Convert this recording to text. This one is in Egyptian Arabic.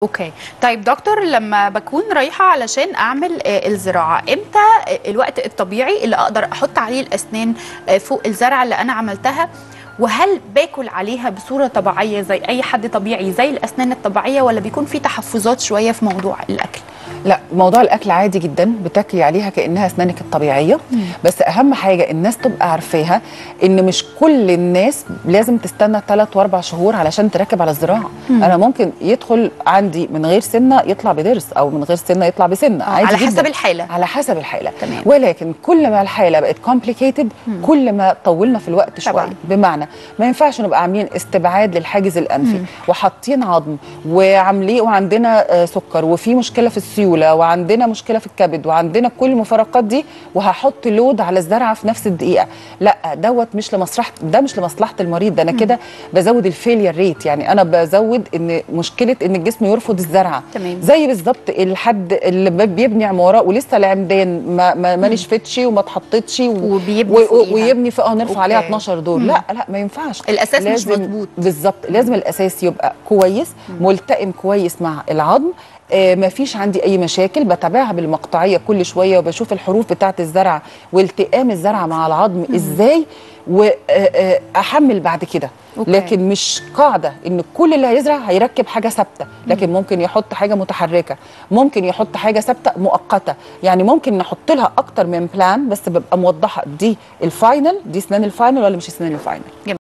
اوكي طيب دكتور لما بكون رايحه علشان اعمل آه، الزراعه امتى آه، الوقت الطبيعي اللي اقدر احط عليه الاسنان آه، فوق الزرعه اللي انا عملتها وهل باكل عليها بصوره طبيعيه زي اي حد طبيعي زي الاسنان الطبيعيه ولا بيكون في تحفظات شويه في موضوع الاكل لا موضوع الاكل عادي جدا بتاكلي عليها كانها اسنانك الطبيعيه بس اهم حاجه الناس تبقى عارفاها ان مش كل الناس لازم تستنى 3 واربع شهور علشان تركب على الزراعه انا ممكن يدخل عندي من غير سنه يطلع بضرس او من غير سنه يطلع بسنه عادي على جدا. حسب الحاله على حسب الحاله تمام. ولكن كل ما الحاله بقت كومبليكيتد كل ما طولنا في الوقت طبعاً. شويه بمعنى ما ينفعش نبقى عاملين استبعاد للحاجز الانفي وحاطين عظم وعاملين وعندنا آه، سكر وفي مشكله في السيوله وعندنا مشكله في الكبد وعندنا كل المفارقات دي وهحط لود على الزرعه في نفس الدقيقه لا دوت مش لمصلحه ده مش لمصلحه المريض ده انا كده بزود الفيلير ريت يعني انا بزود ان مشكله ان الجسم يرفض الزرعه تمام. زي بالظبط الحد اللي ب- بيبني عماره ولسه العمدان ما ما, ما نشفتش وما اتحطتش و- وبيبني و- فوقيها. ويبني فوقها نرفع عليها أوكي. 12 دور لا لا ما ينفعش الأساس مش لازم- مظبوط. بالظبط لازم الاساس يبقى كويس ملتئم كويس مع العظم آه ما فيش عندي اي مشاكل بتابعها بالمقطعيه كل شويه وبشوف الحروف بتاعه الزرعه والتئام الزرعه مع العظم ازاي واحمل بعد كده أوكي. لكن مش قاعده ان كل اللي هيزرع هيركب حاجه ثابته لكن ممكن يحط حاجه متحركه ممكن يحط حاجه ثابته مؤقته يعني ممكن نحط لها اكتر من بلان بس ببقى موضحه دي الفاينل دي اسنان الفاينل ولا مش اسنان الفاينل